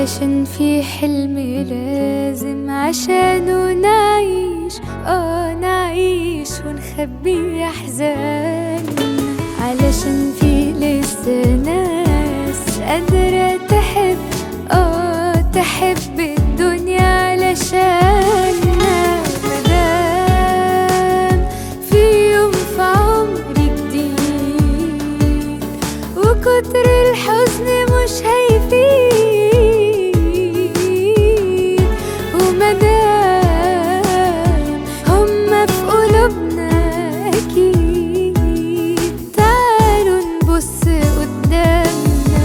علشان في حلم لازم عشانه نعيش اه نعيش ونخبي احزاننا علشان في لسه ناس قادرة تحب اه تحب الدنيا علشاننا مادام في يوم في عمري جديد وكتر الحزن مش هيفيد ومادام هما في قلوبنا أكيد تعالوا نبص قدامنا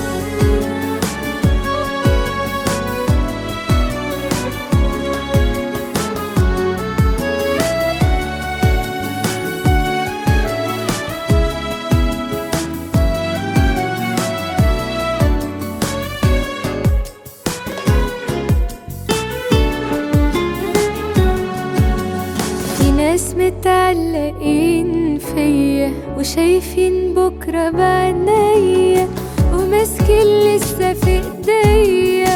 في ناس متعلقين فيا وشايفين بكرة بعناية وماسكين لسه في ايديا